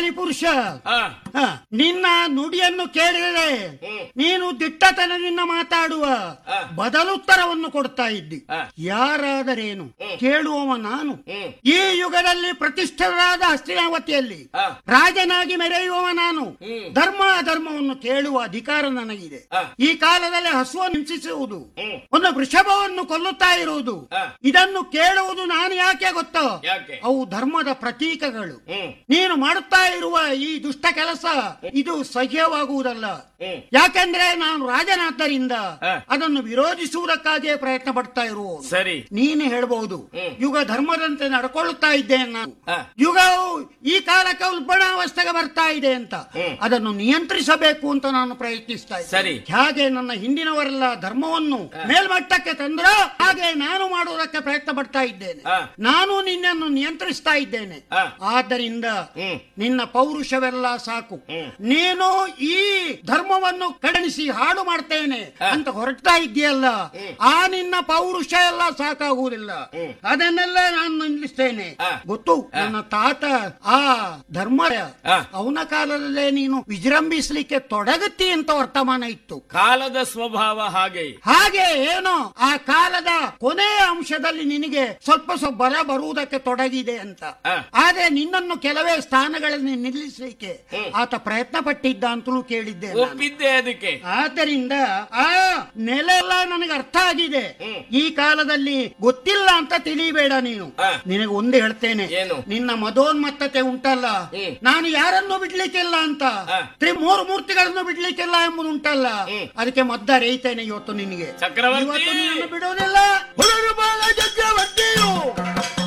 ಪುರುಷ ಆ, ಹ, ನಿನ್ನ ನುಡಿಯನ್ನು ಕೇಳಿದರೆ ಹ್ಮ್. ನೀನು ದಿಟ್ಟತನದಿಂದ ಮಾತಾಡುವ ಆ. ಬದಲುತ್ತರವನ್ನು ಕೊಡ್ತಾ ಇದ್ದಿ ಆ. ಯಾರಾದರೇನು ಹ್ಮ್. ಕೇಳುವವ ನಾನು ಹ್ಮ್. ಈ ಯುಗದಲ್ಲಿ ಪ್ರತಿಷ್ಠಿತರಾದ ಹಸ್ತಿನಾವತಿಯಲ್ಲಿ ಆ. ರಾಜನಾಗಿ ಮೆರೆಯುವವ ನಾನು ಹ್ಮ್. ಧರ್ಮ ಅಧರ್ಮವನ್ನು ಕೇಳುವ ಅಧಿಕಾರ ನನಗಿದೆ ಆ. ಈ ಕಾಲದಲ್ಲಿ ಹಸುವನ್ನು ಹಿಂಸಿಸುವುದು ಹ್ಮ್. ಒಂದು ವೃಷಭವನ್ನು ಕೊಲ್ಲುತ್ತಾ ಇರುವುದು ಆ. ಇದನ್ನು ಕೇಳುವುದು ನಾನು ಯಾಕೆ ಗೊತ್ತೋ ಯಾಕೆ ಅವು ಧರ್ಮದ ಪ್ರತೀಕಗಳು ಹ್ಮ್ ನೀನು ಮಾಡುತ್ತಾ ಇರುವ ಈ ದುಷ್ಟ ಕೆಲಸ ಇದು ಸಹ್ಯವಾಗುವುದಲ್ಲ ಹ್ಮ್. ಯಾಕೆಂದ್ರೆ ನಾನು ರಾಜನಾದ್ದರಿಂದ ಆ. ಅದನ್ನು ವಿರೋಧಿಸುವುದಕ್ಕಾಗಿಯೇ ಪ್ರಯತ್ನ ಪಡ್ತಾ ಇರುವುದು ಸರಿ ನೀನು ಹೇಳ್ಬಹುದು ಹ್ಮ್. ಯುಗ ಧರ್ಮದಂತೆ ನಡ್ಕೊಳ್ಳುತ್ತಾ ಇದ್ದೇನೆ ನಾನು ಆ. ಯುಗವು ಈ ಕಾಲಕ್ಕೆ ಉಲ್ಬಣಾವಸ್ಥೆಗೆ ಬರ್ತಾ ಇದೆ ಅಂತ ಹ್ಮ್. ಅದನ್ನು ನಿಯಂತ್ರಿಸಬೇಕು ಅಂತ ನಾನು ಪ್ರಯತ್ನಿಸ್ತಾ ಇದ್ದೆ ಸರಿ. ಹಾಗೆ ನನ್ನ ಹಿಂದಿನವರೆಲ್ಲ ಧರ್ಮವನ್ನು ಮೇಲ್ಮಟ್ಟಕ್ಕೆ ತಂದ್ರ ಹಾಗೆ ನಾನು ಮಾಡುವುದಕ್ಕೆ ಪ್ರಯತ್ನ ಪಡ್ತಾ ಇದ್ದೇನೆ ಆ. ನಾನು ನಿನ್ನನ್ನು ನಿಯಂತ್ರಿಸ್ತಾ ಇದ್ದೇನೆ ಆ. ಆದ್ದರಿಂದ ಹ್ಮ್. ನಿನ್ನ ಪೌರುಷವೆಲ್ಲ ಸಾಕು ಹ್ಮ್. ನೀನು ಈ ಧರ್ಮವನ್ನು ಕಡಣಿಸಿ ಹಾಳು ಮಾಡ್ತೇನೆ ಆ. ಅಂತ ಹೊರಡ್ತಾ ಇದೆಯಲ್ಲ ಹ್ಮ್. ಆ ನಿನ್ನ ಪೌರುಷ ಎಲ್ಲ ಸಾಕಾಗುವುದಿಲ್ಲ ಹ್ಮ್. ಅದನ್ನೆಲ್ಲ ನಾನು ನಿಲ್ಲಿಸ್ತೇನೆ ಆ. ಗೊತ್ತು ನನ್ನ ತಾತ ಆ ಧರ್ಮ ಆ. ಅವನ ಕಾಲದಲ್ಲೇ ನೀನು ವಿಜೃಂಭಿಸ್ಲಿಕ್ಕೆ ತೊಡಗುತ್ತಿ ಅಂತ ವರ್ತಮಾನ ಇತ್ತು ಕಾಲದ ಸ್ವಭಾವ ಹಾಗೆ ಹಾಗೆ ಏನೋ ಆ ಕಾಲದ ಕೊನೆಯ ಅಂಶದಲ್ಲಿ ನಿನಗೆ ಸ್ವಲ್ಪ ಸ್ವಲ್ಪ ಬಲ ಬರುವುದಕ್ಕೆ ತೊಡಗಿದೆ ಅಂತ ಆ. ಆದ್ರೆ ನಿನ್ನನ್ನು ಕೆಲವೇ ಸ್ಥಾನಗಳಲ್ಲಿ ನಿಲ್ಲಿಸಲಿಕ್ಕೆ ಹ್ಮ್. ಆತ ಪ್ರಯತ್ನ ಪಟ್ಟಿದ್ದ ಅಂತಲೂ ಕೇಳಿದ್ದೆ ನಾನು. ಒಪ್ಪಿದ್ದೆ ಅದಕ್ಕೆ ಆದ್ದರಿಂದ ಆ ನೆಲೆ ಎಲ್ಲ ನನಗೆ ಅರ್ಥ ಆಗಿದೆ ಹ್ಮ್. ಈ ಕಾಲದಲ್ಲಿ ಗೊತ್ತಿಲ್ಲ ಅಂತ ತಿಳಿಬೇಡ ನೀನು ಆ. ನಿನಗೆ ಒಂದು ಹೇಳ್ತೇನೆ ಏನು? ನಿನ್ನ ಮದೋನ್ಮತ್ತತೆ ಉಂಟಲ್ಲ ಹ್ಮ್. ನಾನು ಯಾರನ್ನು ಬಿಡ್ಲಿಕ್ಕಿಲ್ಲ ಅಂತ ಆ. ತ್ರಿ ಮೂರು ಮೂರ್ತಿಗಳನ್ನು ಬಿಡ್ಲಿಕ್ಕಿಲ್ಲ ಎಂಬುದು ಉಂಟಲ್ಲ ಹ್ಮ್. ಅದಕ್ಕೆ ಮದ್ದ ರೈತೇನೆ ಇವತ್ತು ನಿನಗೆ ಚಕ್ರವರ್ತಿ. ಇವತ್ತು ನಿನ್ನನ್ನು ಬಿಡುವುದಿಲ್ಲ ಹುಡುಗರು ಬಾಲ ಚಕ್ರವರ್ತಿಯು